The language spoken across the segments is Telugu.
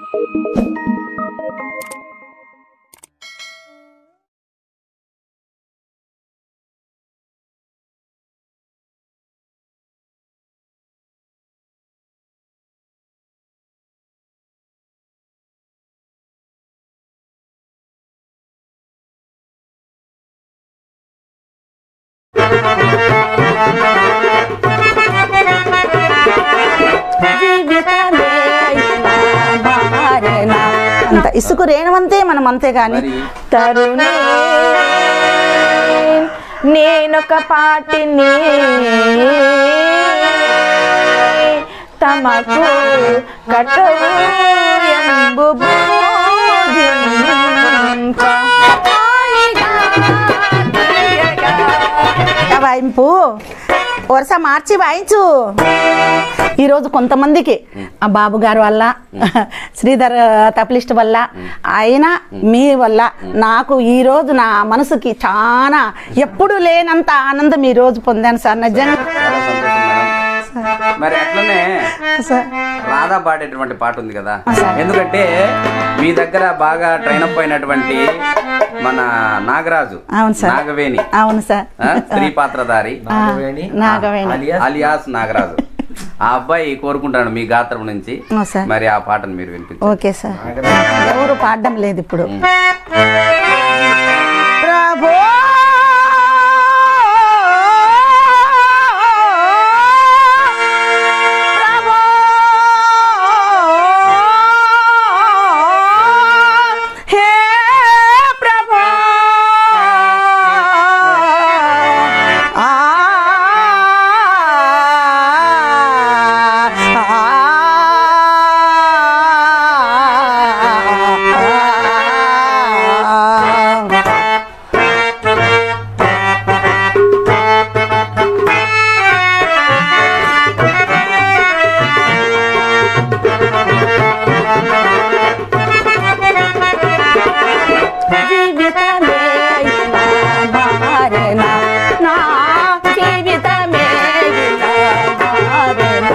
జీవితమే ఇలా మారెనా. అంత ఇసుకు రేణువంతే మనం అంతే గాని మరి తరుణే నేనొక పాటిని తమకు కటవు ఎంబు బోధింప. వాయింపు వరుస మార్చి వాయించు ఈరోజు కొంతమందికి ఆ బాబు గారి వల్ల శ్రీధర్ తప్లిస్ట్ వల్ల అయినా మీ వల్ల నాకు ఈ రోజు నా మనసుకి చాలా ఎప్పుడు లేనంత ఆనందం ఈ రోజు పొందాను సార్ నిజంగా చాలా సంతోషం మేడం మరి అట్లనే సార్ రాధా పాడేటువంటి పాట ఉంది కదా సార్. ఎందుకంటే మీ దగ్గర బాగా ట్రైన్ అప్ అయినటువంటి మన నాగరాజు అవును సార్. నాగవేణి అవును సార్ ఆ, స్త్రీ పాత్రధారి ఆ, నాగవేణి alias అలియాస్ నాగరాజు ఆ అబ్బాయి కోరుకుంటాడు మీ గాత్రం నుంచి అవును సార్ మరి ఆ పాటను మీరు వినిపించారు ఓకే సార్ ఎవరు పాడడం లేదు ఇప్పుడు ప్రభో ప్రభో హే ప్రభో ఆ జీవితమే ఇలా మారెనా నా జీవితమే ఇలా మారెనా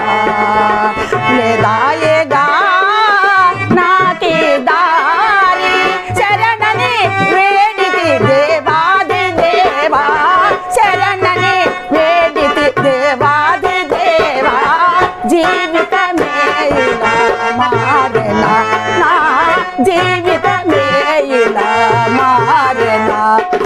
లేదాయేగా నాకి దారి శరణని వేడితి దేవాది దేవా శరణని వేడితి దేవాది దేవా జీవితమే ఇలా మారెనా నా జీవితమే ఇలా మారెనా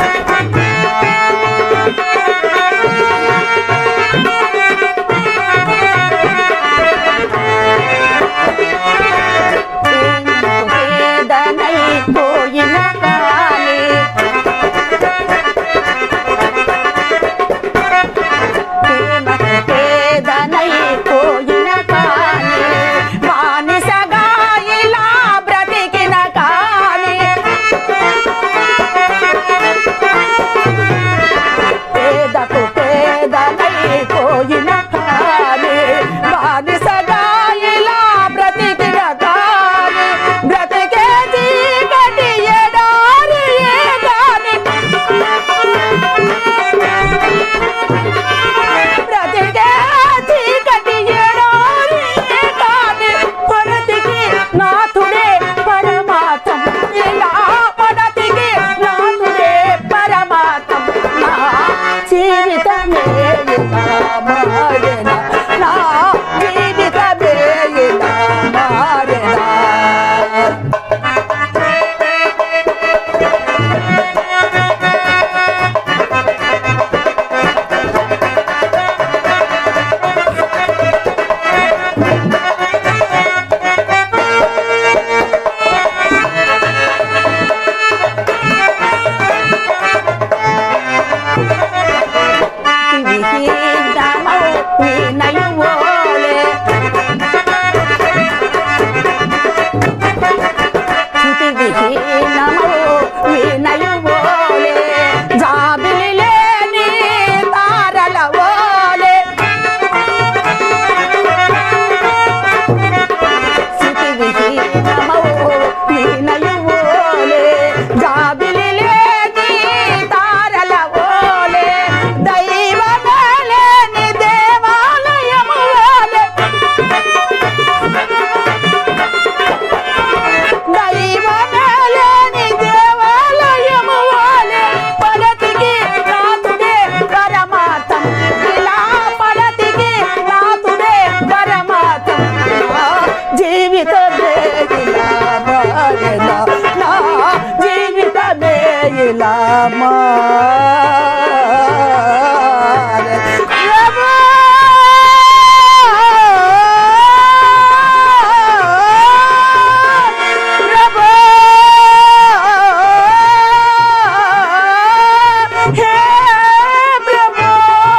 వేదనై పోయిన కానీ వేదనై పోయిన కానీ బానిసగా ఇలా బ్రతికిన కానీ పేదకు పేదనై పోయిన కానీ బానిసగా ఇలా బ్రతికిన కానీ బ్రతికే చీకటి ఎడారి ఏ కానీ బ్రతికే చీకటి ఎడారి ఏ కానీ పడతికి నాథుడే పరమాత్మ ఇలా పడతికి నాథుడే పరమాత్మ నా జీవితమే ఇలా మారెనా నా జీవితమే ఇలా మారెనా విహీనమౌ వినయువోలే ఇలా మారెనా నా జీవితమే ఇలా మారే ప్రభా ప్రభా హే ప్రభా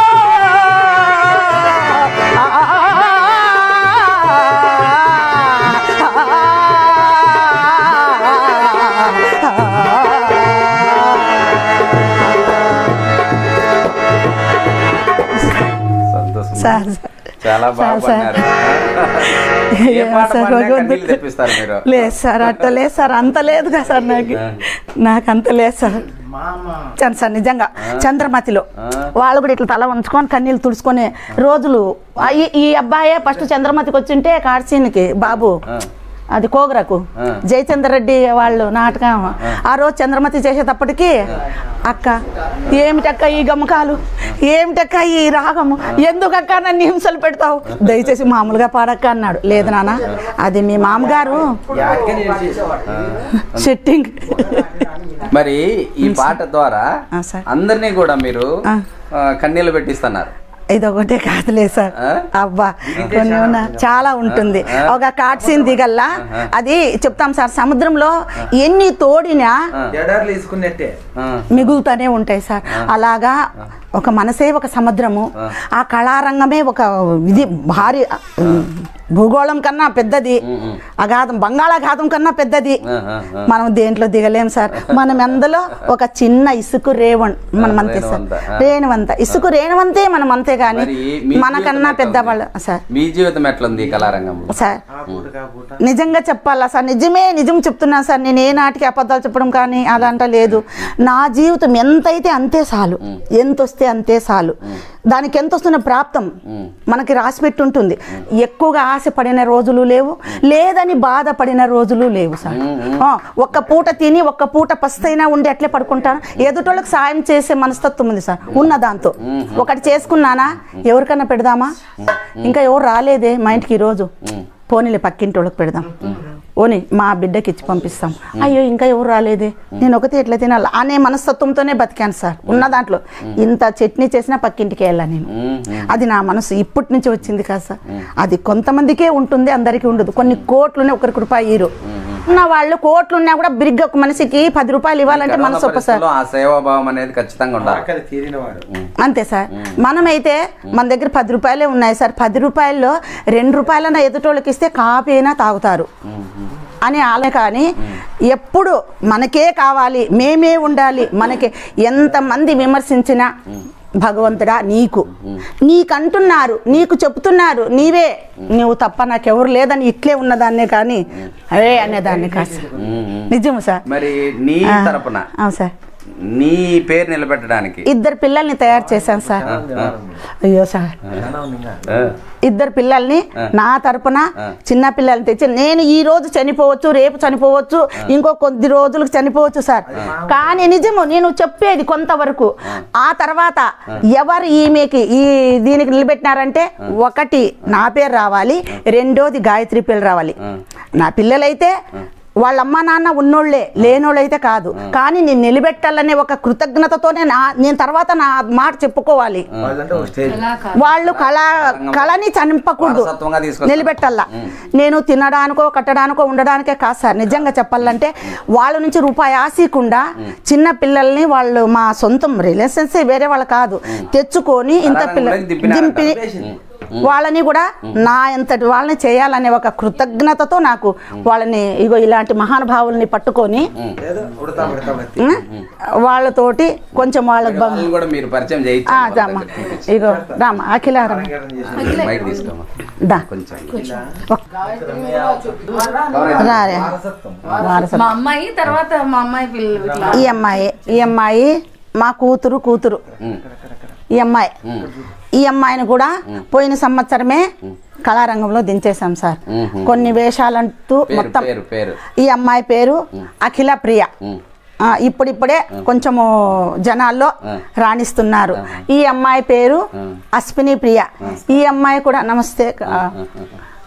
సంతోషం సార్ చాలా బాగా సార్, సార్. పాడినారు. ఏ ఏమో పాట సార్, పాడినా భగవంతుడు. కన్నీళ్ళు తెప్పిస్తారు మీరు లేదు సార్ అట్ట లేదు సార్ అంత లేదుగా సార్ నాకు నాకు అంత లేదు సార్ చంద్ర సార్ నిజంగా చంద్రమతిలో ఆ. వాళ్ళు కూడా ఇట్లా తల ఉంచుకొని కన్నీళ్ళు తుడుచుకునే రోజులు ఆ, ఈ- ఈ అబ్బాయే ఫస్ట్ చంద్రమతికి వచ్చింటే కాడ్సీన్కి బాబు ఆ. అది కోగరకు ఆ. జయచంద్ర రెడ్డి వాళ్ళు నాటకం ఆ రోజు చంద్రమతి చేసేటప్పటికి అక్క ఏమిటక్క ఈ గమకాలు ఏమిటక్క ఈ రాగము ఎందుకక్క నన్ను హింసలు పెడతావు దయచేసి మామూలుగా పాడక్క అన్నాడు లేదు నాన్న అది మీ మామగారు సెట్టింగ్ మరి ఈ పాట ద్వారా ఆ, సార్. అందరినీ కూడా మీరు ఆ. ఆ, కన్నీళ్ళు పెట్టిస్తున్నారు ఇది ఒకటే కాదులే సార్ ఆ? అబ్బా కొన్ని ఉన్న చాలా ఉంటుంది ఆ. ఒక కాట్ సీన్ దిగల్లా అది చెప్తాం సార్ సముద్రంలో ఎన్ని తోడినా ఎడార్లు తీసుకున్నట్టే ఆ, మిగులుతూనే ఉంటాయి సార్ అలాగా ఒక మనసే ఒక సముద్రము ఆ కళారంగమే ఒక ఇది భారీ భూగోళం కన్నా పెద్దది అగాధం బంగాళాఘాతం కన్నా పెద్దది ఆ, ఆ, ఆ. మనం దేంట్లో దిగలేం సార్ మనం అందులో ఒక చిన్న ఇసుకు రేవణ్ మనం అంతే సార్ రేణువంత, ఆ. రేణువంత ఇసుకు రేణువంతే మనం అంతే కానీ మరి మీ మనకన్నా జీవితం ఎట్లా పెద్దవాళ్ళు ఉంది? సార్ మీ జీవితం ఎట్లుంది ఈ కళారంగంలో సార్ ఆ పూట కా పూట నిజంగా చెప్పాలా సార్ నిజమే నిజం చెప్తున్నా సార్ నేను ఏ నాటికి అబద్ధాలు చెప్పడం కానీ అలాంట లేదు నా జీవితం ఎంతైతే అంతే చాలు ఎంత వస్తే అంతే చాలు దానికి ఎంత వస్తున్న ప్రాప్తం మనకి రాసి పెట్టి ఉంటుంది ఎక్కువగా ఆశపడిన రోజులు లేవు లేదని బాధపడిన రోజులు లేవు సార్ ఆ, ఒక్క పూట తిని ఒక్క పూట పస్తైనా ఉండి అట్లే పడుకుంటాను ఎదుటోళ్ళకి సాయం చేసే మనస్తత్వం ఉంది సార్ ఉన్న దాంతో ఒకటి చేసుకున్నానా ఎవరికన్నా పెడదామా ఇంకా ఎవరు రాలేదే మా ఇంటికి ఈరోజు పోనీలే పక్కింటి వాళ్ళకి పెడదాం ఓని మా బిడ్డకి ఇచ్చి పంపిస్తాం అయ్యో ఇంకా ఎవరు రాలేదే నేను ఒకటి ఎట్లా తినాలి అనే మనస్తత్వంతోనే బతికాను సార్ ఉన్న దాంట్లో ఇంత చట్నీ చేసినా పక్కింటికి వెళ్ళాను నేను ఉమ్, ఉమ్. అది నా మనసు ఇప్పటి నుంచి వచ్చింది కాదు సార్ అది కొంతమందికే ఉంటుంది అందరికీ ఉండదు కొన్ని కోట్లునే ఒకరికి రూపాయి ఇరు ఉన్న వాళ్ళు కోట్లు ఉన్నా కూడా బిరిగ్గా ఒక మనిషికి పది రూపాయలు ఇవ్వాలంటే కరోనా మనసు ఒక్క సార్ పరిస్థితుల్లో ఆ సేవాభావం అనేది ఖచ్చితంగా ఉండాలి ఆకలి తీరినవాడు అంతే సార్ మనమైతే మన దగ్గర పది రూపాయలే ఉన్నాయి సార్ పది రూపాయల్లో రెండు రూపాయలన్నా ఎదుటోళ్ళకి ఇస్తే కాఫీ అయినా తాగుతారు అని ఆలే కానీ ఎప్పుడు మనకే కావాలి మేమే ఉండాలి మనకి ఎంతమంది విమర్శించినా భగవంతుడా నీకు నీకంటున్నారు నీకు చెప్తున్నారు నీవే నువ్వు తప్ప నాకెవరు లేదని ఇట్లే ఉన్నదాన్నే కానీ అవే అనేదాన్ని కాదు సార్ ఉమ్, ఉమ్. నిజము సార్ మరి నీ ఆ, తరపున అవును సార్ నీ పేరు నిలబెట్టడానికి ఇద్దరు పిల్లల్ని తయారు చేశాను సార్ అయ్యో సార్ చాలా ఉంది ఇంకా ఆ, ఇద్దరు పిల్లల్ని నా తరపున చిన్న పిల్లల్ని తెచ్చి నేను ఈ రోజు చనిపోవచ్చు రేపు చనిపోవచ్చు ఇంకో కొద్ది రోజులకు చనిపోవచ్చు సార్ కానీ నిజము నేను చెప్పేది కొంతవరకు ఆ తర్వాత ఎవరు ఈమెకి ఈ దీనికి నిలబెట్టినారంటే ఒకటి నా పేరు రావాలి రెండోది గాయత్రి పేరు రావాలి నా పిల్లలైతే వాళ్ళ అమ్మ నాన్న ఉన్నోళ్ళే లేనోళ్ళైతే కాదు కానీ నేను నిలబెట్టాలనే ఒక కృతజ్ఞతతోనే నా నేను తర్వాత నా మాట చెప్పుకోవాలి వాళ్ళంటే ఒక స్టేజ్ వాళ్ళు కళ కళని చంపకూడదు వారసత్వంగా తీసుకొస్తారు. నిలబెట్టాలా నేను తినడానికో కట్టడానికో ఉండడానికే కాదు సార్ నిజంగా చెప్పాలంటే వాళ్ళ నుంచి రూపాయి ఆశీకుండా చిన్న పిల్లల్ని వాళ్ళు మా సొంతం రిలేషన్స్ వేరే వాళ్ళు కాదు తెచ్చుకొని ఇంత పిల్ల కళారంగంలోకి దింపినారంట. దింపి వాళ్ళని కూడా నా ఎంతటి వాళ్ళని చేయాలనే ఒక కృతజ్ఞతతో నాకు వాళ్ళని ఇగో ఇలాంటి మహానుభావుల్ని పట్టుకొని ఏదో ఉడతా ఉడతా బతి ఉం, వాళ్ళతోటి కొంచెం వాళ్ళకి బ- వాళ్ళు కూడా మీరు పరిచయం ఆ, చేయించాలి జామ ఇగో రామ అఖిల రామ అలంకారం చేసి మైక్ తీసుకోమా దా కొంచెం రారే వారసత్వం మా అమ్మాయి తర్వాత మా అమ్మాయి పిల్లలు ఇట్లా ఈ అమ్మాయి ఈ అమ్మాయి మా కూతురు కూతురు ఈ అమ్మాయి ఈ అమ్మాయిని కూడా పోయిన సంవత్సరమే కళారంగంలో దించేశాం సార్ కొన్ని వేషాలంటూ పేరు మొత్తం పేరు పేరు ఈ అమ్మాయి పేరు అఖిల ప్రియ ఆ, ఇప్పుడిప్పుడే కొంచెము జనాల్లో రాణిస్తున్నారు ఈ అమ్మాయి పేరు అశ్విని ప్రియ ఈ అమ్మాయి కూడా నమస్తే ఆ,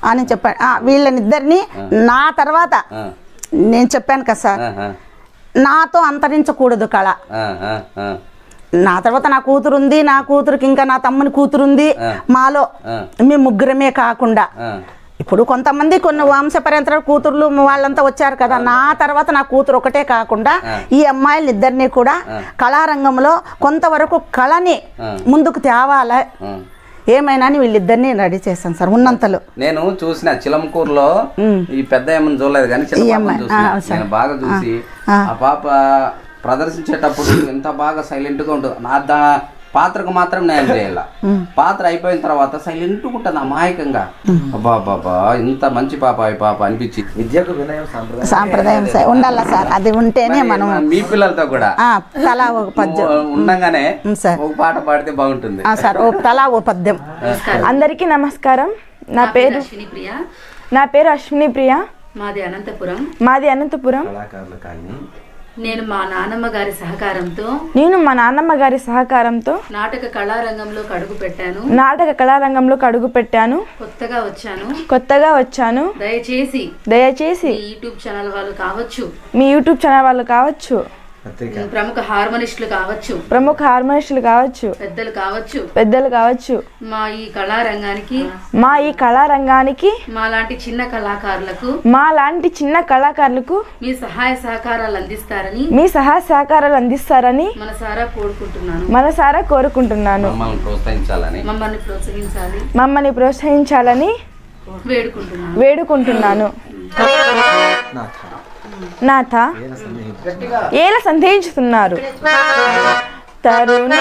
అని చెప్పాడు ఆ, వీళ్ళనిద్దరిని నా తర్వాత ఆ, నేను చెప్పాను కదా సార్ ఆ, ఆ, నాతో అంతరించకూడదు కళ ఆ, ఆ, ఆ. నా తర్వాత నా కూతురు ఉంది నా కూతురుకి ఇంకా నా తమ్ముని కూతురు ఉంది ఆ. మాలో ఆ. మేము ముగ్గురమే కాకుండా ఆ. ఇప్పుడు కొంతమంది కొన్ని వంశపరంపర కూతుర్లు వాళ్ళంతా వచ్చారు కదా నా తర్వాత నా కూతురు ఒకటే కాకుండా ఈ అమ్మాయిలు ఇద్దరిని కూడా కళారంగంలో కొంతవరకు కళని ఆ. ముందుకు తేవాల ఆ. ఏమైనా అని వీళ్ళిద్దరిని రెడీ చేశాను సార్ ఉన్నంతలో నేను చూసిన చిలంకూరులో ఈ పెద్ద ఏమని చూడలేదు కానీ చిన్న ఈ పాపని అమ్మాయి, చూసిన ఆ, సరే. నేను బాగా చూసి ఆ. ఆ పాప ప్రదర్శించేటప్పుడు ఎంత బాగా సైలెంట్ గా ఉంటుంది నా దా పాత్రకు మాత్రం నేను చేయాల పాత్ర అయిపోయిన తర్వాత సైలెంట్ ఉంటుంది అమాయకంగా అబ్బా బాబా ఇంత మంచి పాప ఈ పాప అనిపించింది విద్యకు వినయం సాంప్రదాయం సాంప్రదాయం సార్ ఉండాలా సార్ అది ఉంటేనే మరి మనం మీ పిల్లలతో కూడా ఆ, తలా ఒక పద్యం నువ్వు ఉండగానే ఉం, సార్. ఒక పాట పాడితే బాగుంటుంది ఆ, సార్ ఓ తలా ఓ పద్యం అందరికీ నమస్కారం నా పేరు అశ్విని ప్రియ నా పేరు అశ్విని ప్రియ మాది అనంతపురం మాది అనంతపురం కళాకారుల కానీ నేను మా నాన్నమ్మ గారి సహకారంతో నేను మా నాన్నమ్మ గారి సహకారంతో నాటక కళారంగంలో కడుగు పెట్టాను నాటక కళారంగంలోకి అడుగు పెట్టాను కొత్తగా వచ్చాను కొత్తగా వచ్చాను దయచేసి దయచేసి ఈ యూట్యూబ్ ఛానల్ వాళ్ళు కావచ్చు మీ యూట్యూబ్ ఛానల్ వాళ్ళు కావచ్చు పత్రిక ప్రముఖ హార్మోనిస్టులు కావచ్చు ప్రముఖ హార్మోనిస్టులు కావచ్చు పెద్దలు కావచ్చు పెద్దలు కావచ్చు మా ఈ కళారంగానికి మా ఈ కళారంగానికి మా లాంటి చిన్న కళాకారులకు మా లాంటి చిన్న కళాకారులకు మీ సహాయ సహకారాలు అందిస్తారని మీ సహాయ సహకారాలు అందిస్తారని మనసారా కోరుకుంటున్నాను మనసారా కోరుకుంటున్నాను మమ్మల్ని ప్రోత్సహించాలని మమ్మల్ని ప్రోత్సహించాలి మమ్మల్ని ప్రోత్సహించాలని వేడుకుంటున్నాను వేడుకుంటున్నాను నాథ నాథ ఏల సన్నిహితుడు. ఏల సందేహిస్తున్నారు తరుణి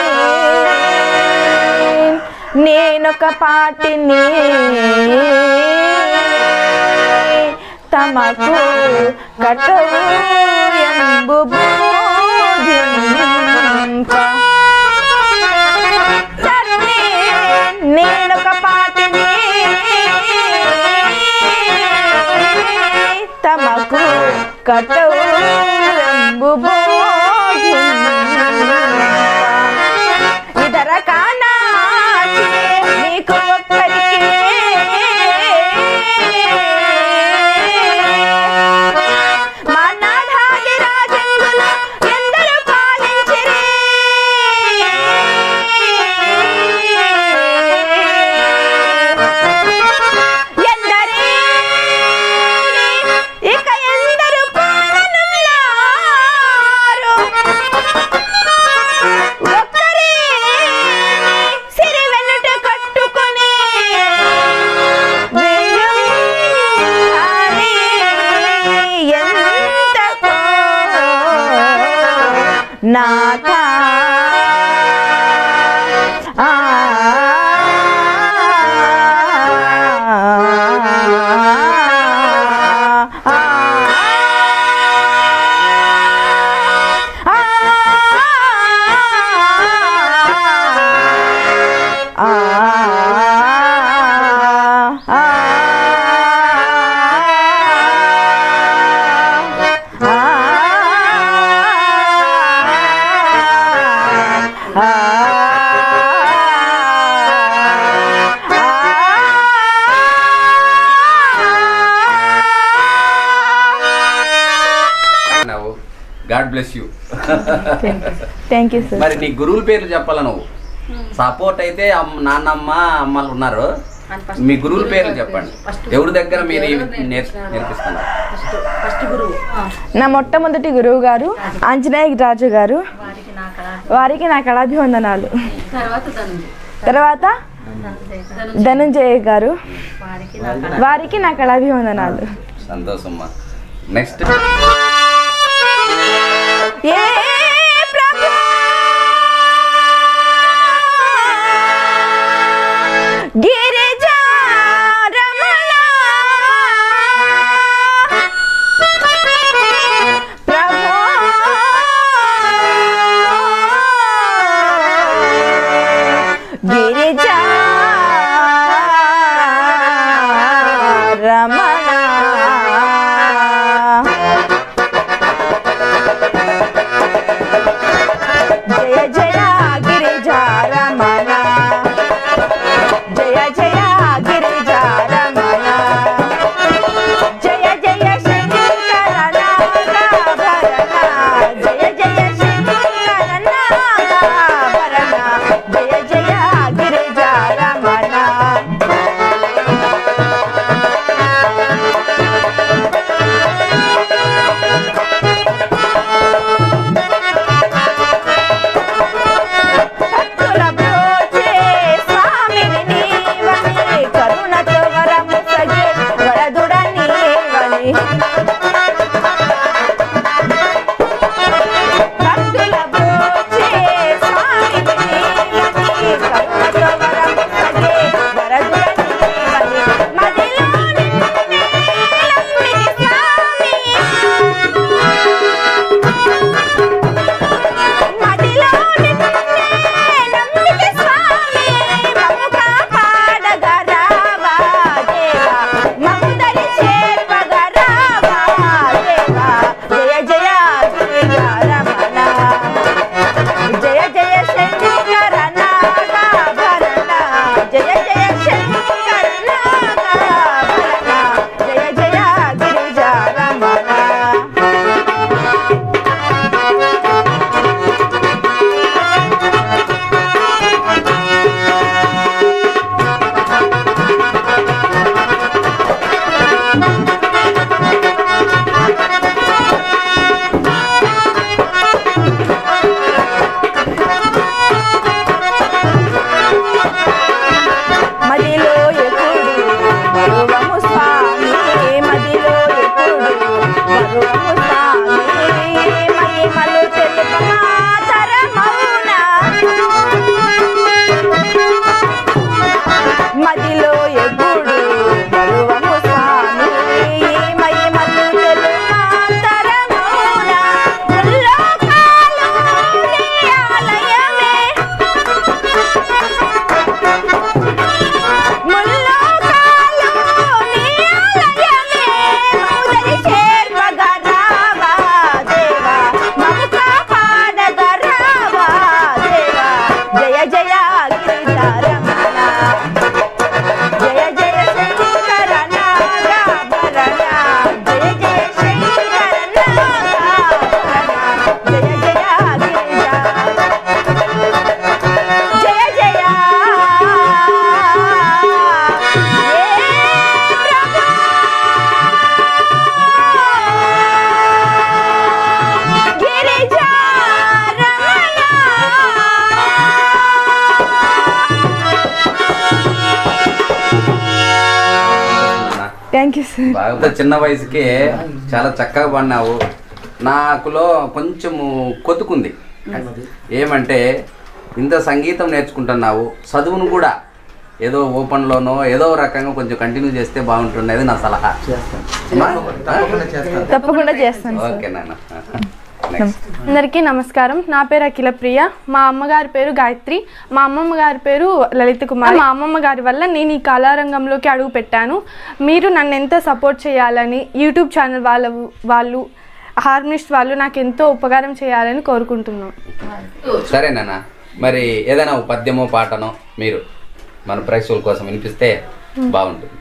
నేనొక పాటిని తమకు కటయంబు బోధింప. తరుణి నేనొక పాటిని తమకు కటయంబు బోధింప. ఇతర కానాచి నీకు ఒక్కరికి మన్నాడాది రాజంగులు ఎందరు పాలించిరి ఎందరి ఇక ఎందరు పాలనున్నారు ఒక్కరే సిరి వెన్నుట కట్టుకొని వెయ్యాలి ఎంతకో నాథ ఆ God bless you thank you sir మరి నీ గురువుల పేర్లు చెప్పాల నువ్వు సపోర్ట్ అయితే అమ్మ- నాన్నమ్మ అమ్మలు ఉన్నారు మీ గురువుల పేర్లు చెప్పండి ఎవరి దగ్గర మీరు ఇవి నేర్చు నేర్పిస్తున్నారు ఫస్ట్ ఫస్ట్ గురువు నా మొట్టమొదటి గురువు గారు ఆంజనేయ రాజు గారు వారికి నా కళ వారికి నా కళాభివందనాలు తర్వాత ధనుంజయ తర్వాత ధనుంజయ గారు వారికి నా కళ వారికి నా కళాభివందనాలు సంతోషమ్మా నెక్స్ట్ ఏ Prabhu Girija Ramana Prabhu Girija Ramana thank you sir బాగా చిన్న వయసుకే చాలా చక్కగా పడినావు నాకులో కొంచెము కొతుకుంది ఏమంటే ఇంత సంగీతం నేర్చుకుంటున్నావు చదువును కూడా ఏదో ఓపెన్లోనో ఏదో రకంగా కొంచెం కంటిన్యూ చేస్తే బాగుంటుండేది నా సలహా అమ్మా? తప్పకుండా చేస్తాను తప్పకుండా చేస్తాను సార్ ఓకే నాన్న నెక్స్ట్ అందరికీ నమస్కారం నా పేరు అఖిల ప్రియ మా అమ్మగారి పేరు గాయత్రి మా అమ్మమ్మ గారి పేరు లలిత కుమార్ మా అమ్మమ్మ గారి వల్ల నేను ఈ కళారంగంలోకి అడుగు పెట్టాను మీరు నన్ను ఎంతో సపోర్ట్ చేయాలని యూట్యూబ్ ఛానల్ వాళ్ళ వాళ్ళు హార్మోనిస్ట్ వాళ్ళు నాకు ఎంతో ఉపకారం చేయాలని కోరుకుంటున్నాను సరే నాన్న మరి ఏదైనా ఒక పద్యమో పాటనో మీరు మన ప్రేక్షకుల కోసం వినిపిస్తే బాగుంటుంది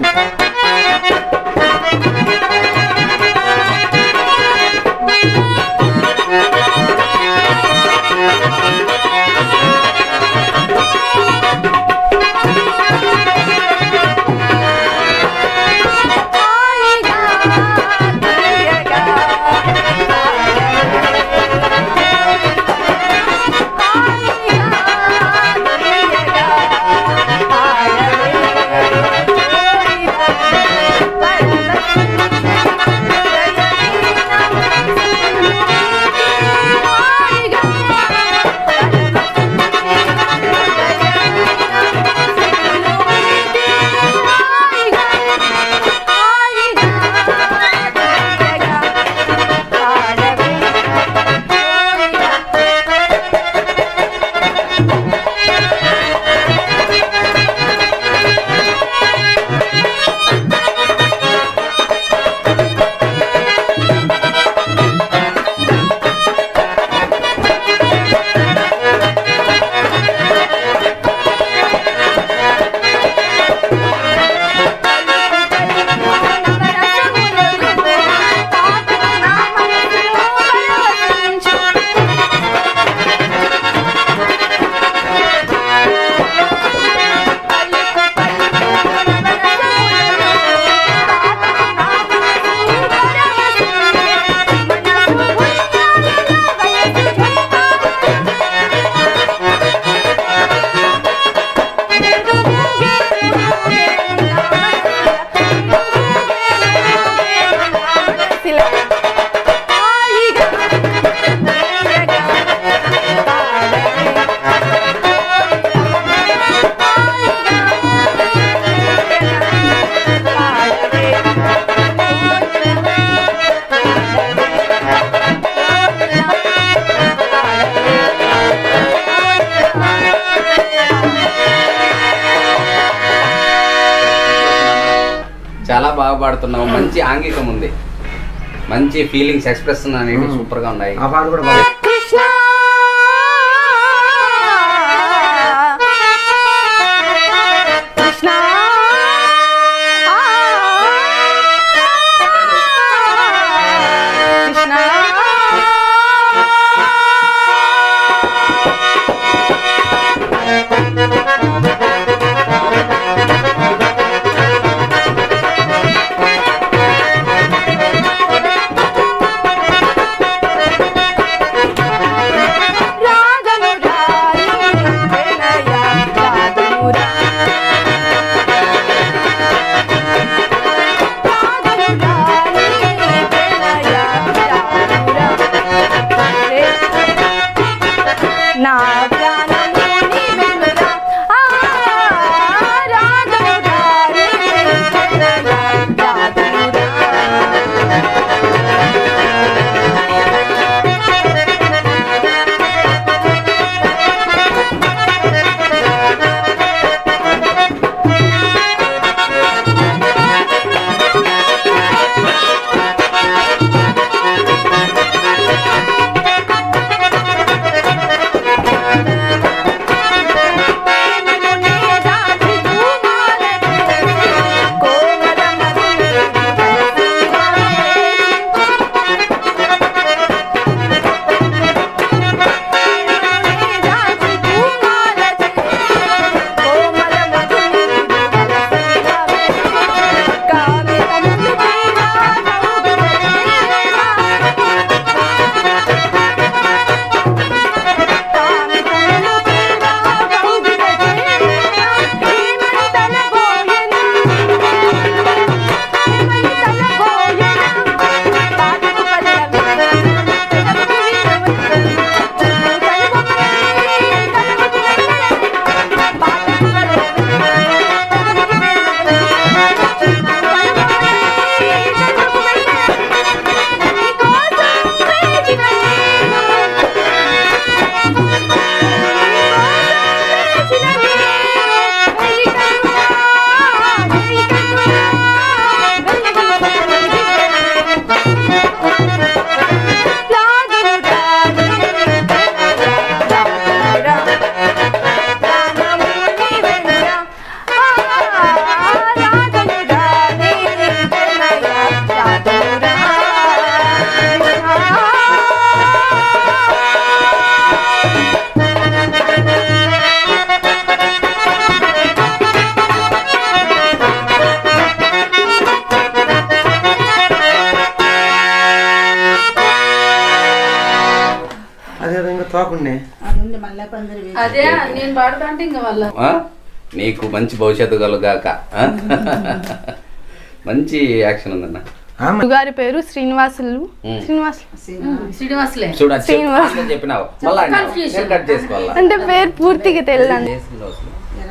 చాలా బాగా పాడుతున్నావు మంచి ఆంగికం ఉంది మంచి ఫీలింగ్స్ ఎక్స్ప్రెషన్ అనేవి సూపర్ గా ఉన్నాయి ఆ పాట కూడా బాగా కృష్ణ కృష్ణ కృష్ణ ఆ తోకుండే అదే నేను పాడుతా అంటే ఇంకా వాళ్ళ ఆ? నీకు మంచి భవిష్యత్తు కలుగాక ఆ? మంచి యాక్షన్ ఉందన్న గురుగారి పేరు శ్రీనివాసులు ఉమ్. శ్రీనివాసులు శ్రీనివాసులే చూడు అది చెప్పు. శ్రీనివాస్. ఆన్సర్ చెప్పినావు మళ్ళీ అన్నావు. నేను కట్ చేసుకోవాలా అంటే పేరు పూర్తిగా తెలియదు శ్రీనివాసులు.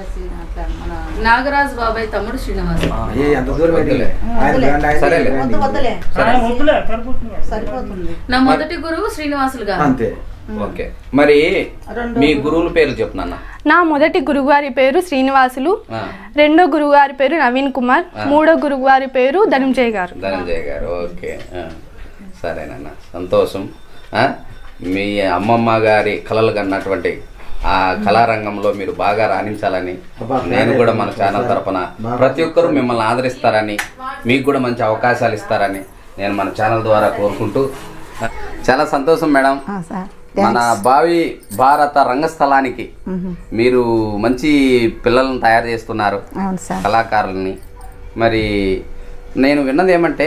నాగరాజు బాబాయ్ తమ్ముడు శ్రీనివాస్ ఏ ఎంత దూరం వద్దులే. ఆయన బ్రాండ్ ఆయన సరేలే. బ్రాండ్ వద్దులే సరే. సరిపోతుంది నా మొదటి గురువు శ్రీనివాసులు గారు అంతే ఓకే మరి మీ గురువుల పేర్లు చెప్పు నాన్న నా మొదటి గురువుగారి పేరు శ్రీనివాసులు ఆ, రెండో గురువుగారి పేరు నవీన్ కుమార్ మూడో గురువుగారి పేరు ధనంజయ్ గారు ధనంజయ్ గారు ఓకే ఆ, సరేనన్న సంతోషం ఆ, మీ అమ్మమ్మ గారి కలలు కన్నటువంటి ఆ కళారంగంలో మీరు బాగా రాణించాలని నేను కూడా మన ఛానల్ తరపున ప్రతి ఒక్కరూ మిమ్మల్ని ఆదరిస్తారని మీకు కూడా మంచి అవకాశాలు ఇస్తారని నేను మన ఛానల్ ద్వారా కోరుకుంటూ చాలా సంతోషం మేడం ఆ, సార్ మన భావి భారత రంగస్థలానికి మీరు మంచి పిల్లలను తయారు చేస్తున్నారు అవును సార్ కళాకారుల్ని మరి నేను విన్నది ఏమంటే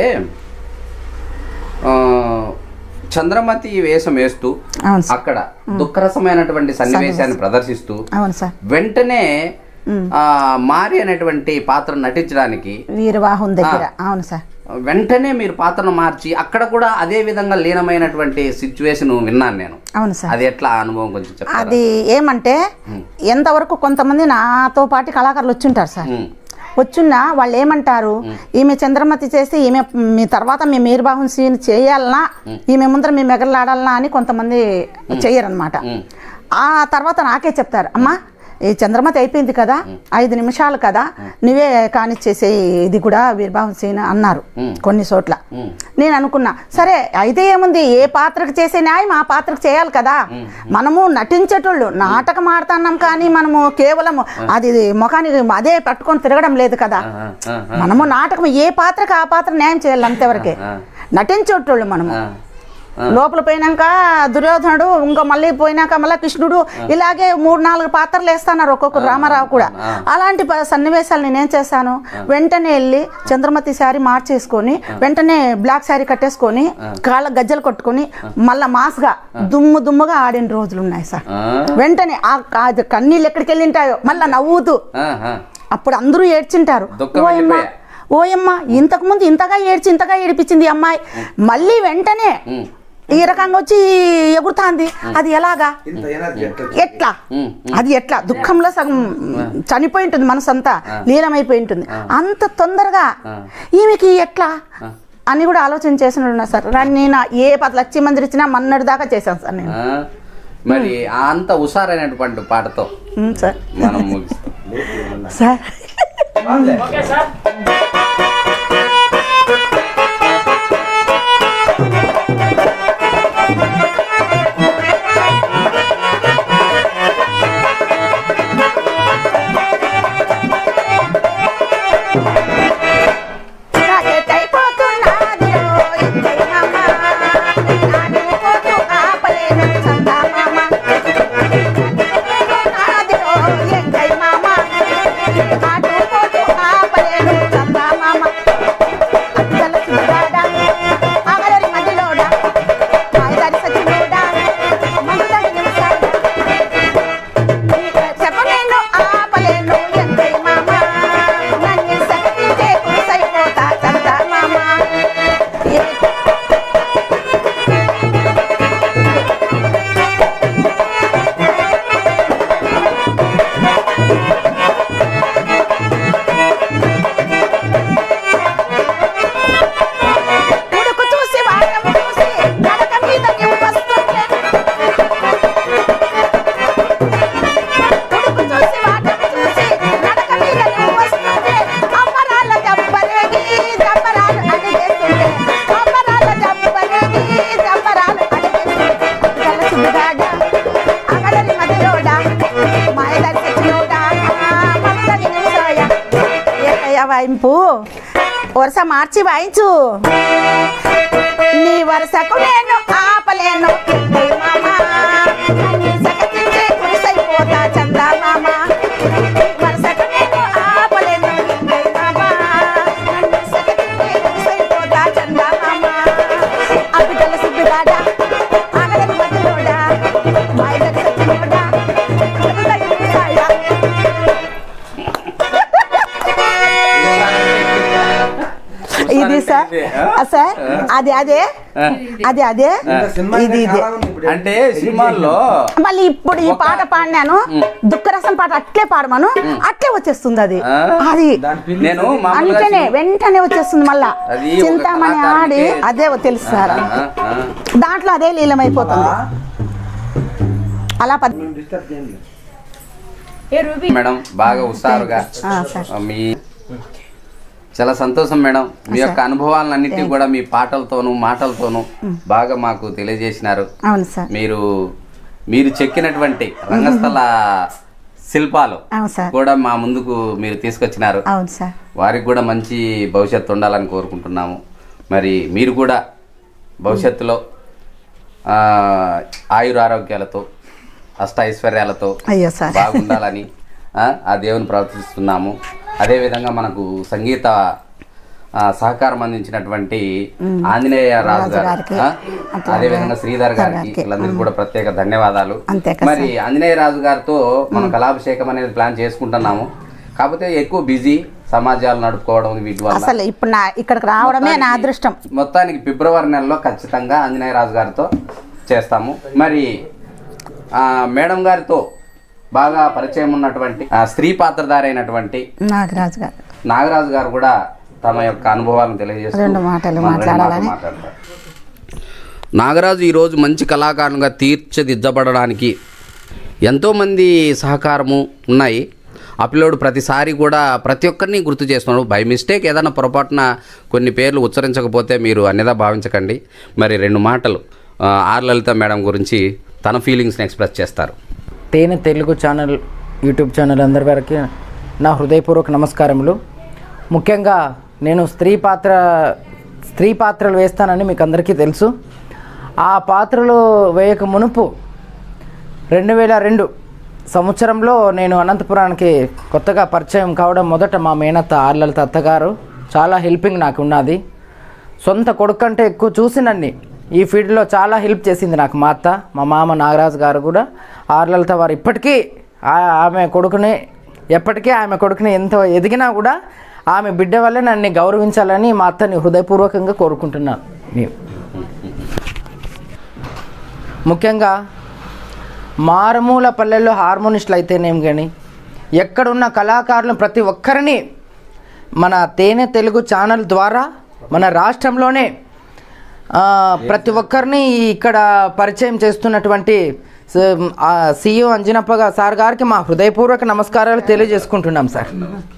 ఆ, చంద్రమతి వేషం వేస్తూ అవును సార్ అక్కడ దుఃఖరసమైనటువంటి సన్నివేశాన్ని ప్రదర్శిస్తూ అవును సార్ వెంటనే ఆ, మారి అనేటువంటి పాత్ర నటించడానికి వీరవాహం దగ్గర అవును సార్ వెంటనే మీరు పాత్రను మార్చి అక్కడ కూడా అదే విధంగా లీనమైనటువంటి సిచ్యువేషన్ విన్నాను నేను అవును సార్ అది ఎట్లా ఆ అనుభవం కొంచెం చెప్తారా అది ఏమంటే ఎంతవరకు కొంతమంది నాతో పాటు కళాకారులు వచ్చింటారు సార్ ఉమ్, వచ్చున్నా వాళ్ళు ఏమంటారు ఈమె చంద్రమతి చేసి ఈమె మీ తర్వాత మీ మీరుబాహం సీన్ చేయాలనా ఈమె ముందర మీ మెగలాడాలనా అని కొంతమంది చెయ్యరనమాట ఉమ్, ఆ తర్వాత నాకే చెప్తారు అమ్మా ఈ చంద్రమతి అయిపోయింది కదా ఐదు నిమిషాలు కదా నువ్వే కానిచ్చేసే ఇది కూడా వీరభావం సీన్ అన్నారు కొన్ని చోట్ల ఉమ్. నేను అనుకున్నా సరే అయితే ఏముంది ఏ పాత్రకు చేసే న్యాయం ఆ పాత్రకు చేయాలి కదా మనము నటించేటోళ్ళు నాటకం ఆడుతున్నాం కానీ మనము కేవలం అది ముఖానికి అదే పట్టుకొని తిరగడం లేదు కదా ఆ, ఆ, మనము నాటకం ఏ పాత్రకు ఆ పాత్ర న్యాయం చేయాలి అంతవరకే ఆ. నటించేటోళ్ళు మనము ఆ, లోపల పోయినాక దుర్యోధనుడు ఇంకా మళ్ళీ పోయినాక మళ్ళీ కృష్ణుడు ఇలాగే మూడు నాలుగు పాత్రలు వేస్తున్నారు ఒక్కొక్క రామారావు కూడా అలాంటి ప- సన్నివేశాలు నేనేం చేశాను వెంటనే వెళ్ళి చంద్రమతి శారీ మార్చేసుకొని వెంటనే బ్లాక్ శారీ కట్టేసుకొని కాళ్ళ గజ్జలు కొట్టుకొని మళ్ళా మాస్గా దుమ్ము దుమ్ముగా ఆడిన రోజులు ఉన్నాయి సార్ ఆ, వెంటనే ఆ ఆ కన్నీళ్ళు ఎక్కడికి వెళ్ళింటాయో మళ్ళా నవ్వుతూ ఆ, ఆ. అప్పుడు అందరూ ఏడ్చింటారు దుఃఖం ఓయమ్మ వెళ్ళిపోయా. ఓయమ్మ ఇంతకు ముందు ఇంతగా ఏడ్చి ఇంతగా ఏడిపించింది ఈ అమ్మాయి మళ్ళీ వెంటనే ఉమ్, ఈ రకంగా వచ్చి ఎగురుతాంది అది ఎలాగా ఇంత ఎనర్జీ ఎట్లా ఎట్లా ఉమ్, అది ఎట్లా దుఃఖంలో సగం చనిపోయి ఉంటుంది మనసంతా లీలమైపోయి ఉంటుంది అంత తొందరగా ఈమెకి ఎట్లా అని కూడా ఆలోచన చేసిన సార్ రా- నేను ఏ పది లక్ష మంది ఇచ్చినా మన్నటి దాకా చేశాను సార్ నేను ఆ. మరి ఆ అంత హుషారైనటువంటి పాటతో ఉమ్, సార్ మనం ముగిస్తాం సార్ నాకెటైపోతున్నాదిరో ఇంకై మామ. నాడు పోతూ ఆపలేను చందమామ. నాదిరో ఎంకై మామ. నాడు పోతూ ఆపలేను చందమామ. అద్దల చిన్నవాడా, అగలరి మదిలోడా, మాయదారి సచినోడా, మందుదారి నిమిషాడా. చెప్పలేను ఆపలేను ఎంకై మామ. నన్ను సకిలించే కురుసైపోతా చందమామ. ఏ ఉడుకు చూసి వాటం చూసి నడక మీద వస్తుంటే ఉడుకు చూసి వాటం చూసి నడక మీద వస్తుంటే అమ్మరాల జబ్బరేగి జబ్బరాలు అడిగేస్తుంటే అమ్మరాల జబ్బరేగి జబ్బరాలు అడిగేస్తుంటే గల చిన్నగాడ అగడరి మదిలోడా మాయదారి తెచ్చినోడా మమ్మల్ని నిమిషోయ ఏకయ్య వాయింపు వరుస మార్చి వాయించు నీ వరుసకు నేను ఆపలేను కిందై మామ నన్ను సగతించే కురిసైపోతా చందా మామ నీ వరుసకు నేను ఆపలేను కిందై మామ నన్ను సగతించే కురిసైపోతా చందా మామ అబ్బిటల సిబ్బిగాడ ఆగలని మధ్యలోడా మాయ చెప్పే, ఆ? ఆ, సార్ అది అదే అది అదే సినిమా ఇది ఇదే చాలా ఉంది ఇప్పుడు. అంటే సినిమాల్లో మళ్ళీ ఇప్పుడు ఈ పాట పాడినాను దుఃఖరసం పాట అట్లే పాడమను అట్లే వచ్చేస్తుంది అది ఆ? అది దాని ఫీల్ నేను మామూలుగా అంటేనే సినిమా- వెంటనే వచ్చేస్తుంది మళ్ళా అది ఒక చింతామణి ఆడి కళాకారుడికి- అదే తెలుసు సార్ ఆ, అంతే. ఆ. దాంట్లో అదే లీలమైపోతుంది అలా పద్ డిస్టర్బ్ చేయండి మేడం బాగా హుషారుగా ఆ, సార్. ఆ, మీ చాలా సంతోషం మేడం మీ యొక్క అనుభవాలన్నింటినీ కూడా మీ పాటలతోనూ మాటలతోనూ బాగా మాకు తెలియజేసినారు అవును సార్ మీరు మీరు చెక్కినటువంటి రంగస్థల శిల్పాలు అవును సార్ కూడా మా ముందుకు మీరు తీసుకొచ్చినారు అవును సార్ వారికి కూడా మంచి భవిష్యత్తు ఉండాలని కోరుకుంటున్నాము మరి మీరు కూడా భవిష్యత్తులో ఆ, ఆయుర ఆరోగ్యాలతో అష్ట ఐశ్వర్యాలతో అయ్యో సార్ బాగుండాలని ఆ, ఆ దేవుని ప్రార్థిస్తున్నాము అదేవిధంగా మనకు సంగీత ఆ, సహకారం అందించినటువంటి ఆంజనేయ రాజు గారు గారికి, ఆ, అట్లా అదేవిధంగా శ్రీధర్ గారికి గారికి, వీళ్ళందరికీ కూడా ప్రత్యేక ధన్యవాదాలు అంతే కదా మరి ఆంజనేయ రాజు గారితో మనం కళాభిషేకం అనేది ప్లాన్ చేసుకుంటున్నాము కాకపోతే ఎక్కువ బిజీ సమాజాలు నడుపుకోవడం వీటి వల్ల అసలు ఇప్పుడు నా ఇక్కడికి రావడమే నా అదృష్టం మొత్తానికి ఫిబ్రవరి నెలలో ఖచ్చితంగా ఆంజనేయ రాజు గారితో చేస్తాము మరి ఆ, మేడం గారితో బాగా పరిచయం ఉన్నటువంటి ఆ, స్త్రీ పాత్రధారి అయినటువంటి నాగరాజు గారు నాగరాజు గారు కూడా తమ యొక్క అనుభవాలను తెలియజేస్తూ రెండు మాటలు మన రెండు మాట్లాడాలని. మాటలు మాట్లాడతారు. నాగరాజు ఈరోజు మంచి కళాకారునిగా తీర్చిదిద్దబడడానికి ఎంతోమంది సహకారము ఉన్నాయి ఆ పిల్లోడు ప్రతిసారి కూడా ప్రతి ఒక్కరిని గుర్తు చేస్తున్నాడు బై మిస్టేక్ ఏదైనా పొరపాటున కొన్ని పేర్లు ఉచ్చరించకపోతే మీరు అన్నిదా భావించకండి మరి రెండు మాటలు ఆ, ఆర్ లలిత మేడం గురించి తన ఫీలింగ్స్ని ఎక్స్ప్రెస్ చేస్తారు తేనె తెలుగు ఛానల్ యూట్యూబ్ ఛానల్ అందరి వరకు నా హృదయపూర్వక నమస్కారములు ముఖ్యంగా నేను స్త్రీ పాత్ర స్త్రీ పాత్రలు వేస్తానని మీకు అందరికీ తెలుసు ఆ పాత్రలు వేయక మునుపు రెండు వేల రెండు సంవత్సరంలో నేను అనంతపురానికి కొత్తగా పరిచయం కావడం మొదట మా మేనత్త ఆర్లలత అత్తగారు చాలా హెల్పింగ్ నాకు ఉన్నది సొంత కొడుకు కంటే ఎక్కువ చూసినండి ఈ ఫీల్డ్లో చాలా హెల్ప్ చేసింది నాకు మా అత్త మా మామ నాగరాజు గారు కూడా ఆర్లలత వారు ఇప్పటికీ ఆ- ఆమె కొడుకుని ఎప్పటికీ ఆమె కొడుకుని ఎంత ఎదిగినా కూడా ఆమె బిడ్డ వల్లే నన్ను గౌరవించాలని మా అత్తని హృదయపూర్వకంగా కోరుకుంటున్నాను మేము ముఖ్యంగా మారుమూల పల్లెల్లో హార్మోనిస్టులు అయితేనేం కానీ ఎక్కడున్న కళాకారులను ప్రతి ఒక్కరిని మన తేనె తెలుగు ఛానల్ ద్వారా మన రాష్ట్రంలోనే ఆ, ప్రతి ఒక్కరిని ఇక్కడ పరిచయం చేస్తున్నటువంటి సిఇఓ అంజనప్ప గా- సార్ గారికి మా హృదయపూర్వక నమస్కారాలు తెలియజేసుకుంటున్నాం సార్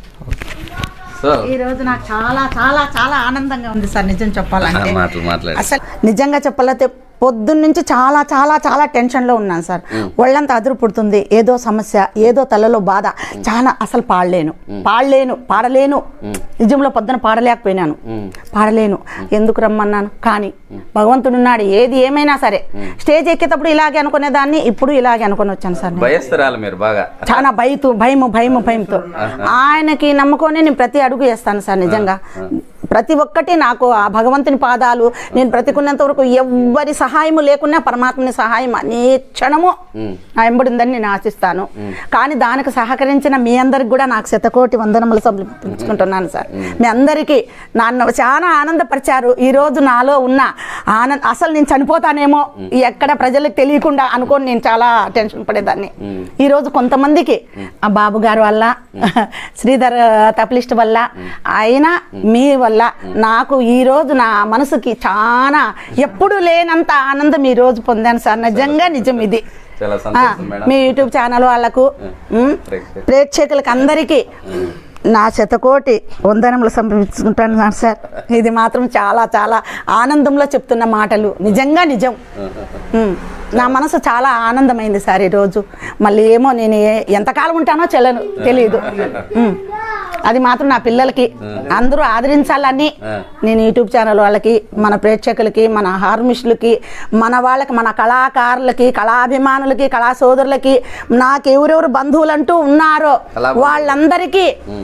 సో ఈ రోజు నాకు చాలా చాలా చాలా ఆనందంగా ఉంది సార్ నిజం చెప్పాలంటే మాటలు మాట్లాడి అసలు నిజంగా చెప్పాలంటే పొద్దున్న నుంచి చాలా చాలా చాలా టెన్షన్లో ఉన్నాను సార్ ఒళ్ళంతా అదురు పుడుతుంది ఏదో సమస్య ఏదో తలలో బాధ చాలా అసలు పాడలేను పాడలేను పాడలేను నిజంలో పొద్దున పాడలేకపోయినాను పాడలేను ఎందుకు రమ్మన్నాను కానీ భగవంతుడు ఉన్నాడు ఏది ఏమైనా సరే స్టేజ్ ఎక్కేటప్పుడు ఇలాగే అనుకునేదాన్ని ఇప్పుడు ఇలాగే అనుకుని వచ్చాను సార్ నేను. భయస్తురాలు మీరు బాగా చాలా భయతు భయము భయము భయంతో ఆయనకి నమ్ముకొని నేను ప్రతి అడుగు వేస్తాను సార్ నిజంగా ప్రతి ఒక్కటి నాకు ఆ భగవంతుని పాదాలు నేను బ్రతికున్నంత వరకు ఎవ్వరి సహాయము లేకున్నా పరమాత్మని సహాయం అనే క్షణము నా ఎంబడిందని నేను ఆశిస్తాను కానీ దానికి సహకరించిన మీ అందరికి కూడా నాకు శతకోటి వందనములు సమర్పించుకుంటున్నాను సార్ మీ అందరికీ నన్ను చాలా ఆనందపరిచారు ఈ రోజు నాలో ఉన్న ఆనంద అసలు నేను చనిపోతానేమో ఎక్కడ ప్రజలకు తెలియకుండా అనుకొని నేను చాలా టెన్షన్ పడేదాన్ని ఈ రోజు కొంతమందికి ఆ బాబు గారి వల్ల శ్రీధర్ తప్లిస్ట్ వల్ల అయినా మీ వల్ల నాకు ఈ రోజు నా మనసుకి చాలా ఎప్పుడు లేనంత ఆనందం ఈ రోజు పొందాను సార్ నిజంగా నిజం ఇది చాలా ఆ, సంతోషం మేడం మీ యూట్యూబ్ ఛానల్ వాళ్ళకు ఉమ్, ప్రేక్షకులు. ప్రేక్షకులకు అందరికీ నా శతకోటి వందనములు సమర్పించుకుంటాను సార్ ఇది మాత్రం చాలా చాలా ఆనందంలో చెప్తున్న మాటలు నిజంగా నిజం ఉమ్, నా మనసు చాలా ఆనందమైంది సార్ ఈరోజు మళ్ళీ ఏమో నేను ఏ- ఎంతకాలం ఉంటానో చెల్లను తెలియదు ఉమ్, అది మాత్రం నా పిల్లలకి అందరూ ఆదరించాలని నేను యూట్యూబ్ ఛానల్ వాళ్ళకి మన ప్రేక్షకులకి మన హార్మిస్టులకి మన వాళ్ళకి మన కళాకారులకి కళాభిమానులకి కళా సోదరులకి నాకు ఎవరెవరు బంధువులంటూ ఉన్నారో కళాబంధువులు. వాళ్ళందరికీ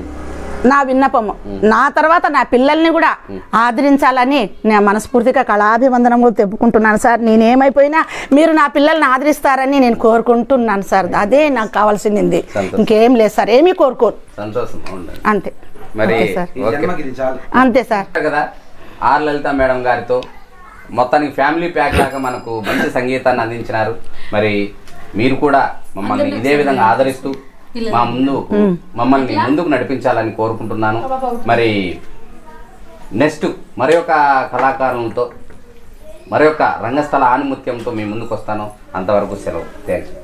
నా విన్నపము నా తర్వాత నా పిల్లల్ని కూడా ఆదరించాలని నేను మనస్ఫూర్తిగా కళాభివందనము తెప్పుకుంటున్నాను సార్ నేనేమైపోయినా మీరు నా పిల్లల్ని ఆదరిస్తారని నేను కోరుకుంటున్నాను సార్ అదే నాకు కావాల్సింది సంతోషం. ఇంకేం లేదు సార్ ఏమీ కోరుకోను సంతోషం ఉండండి అంతే మరి ఓకే సార్ ఈ ఓకే జన్మకి ఇది చాలు అంతే సార్ కదా ఆర్ లలిత మేడం గారితో మొత్తానికి ఫ్యామిలీ ప్యాక్ లాగా మనకు మంచి సంగీతాన్ని అందించినారు మరి మీరు కూడా మమ్మల్ని ఇదే విధంగా ఆదరిస్తూ మా ముందు మమ్మల్ని ముందుకు నడిపించాలని కోరుకుంటున్నాను మరి నెక్స్ట్ మరి ఒక కళాకారులతో మరి యొక్క రంగస్థల ఆనుమత్యంతో మీ ముందుకు వస్తాను అంతవరకు సెలవు థ్యాంక్ యూ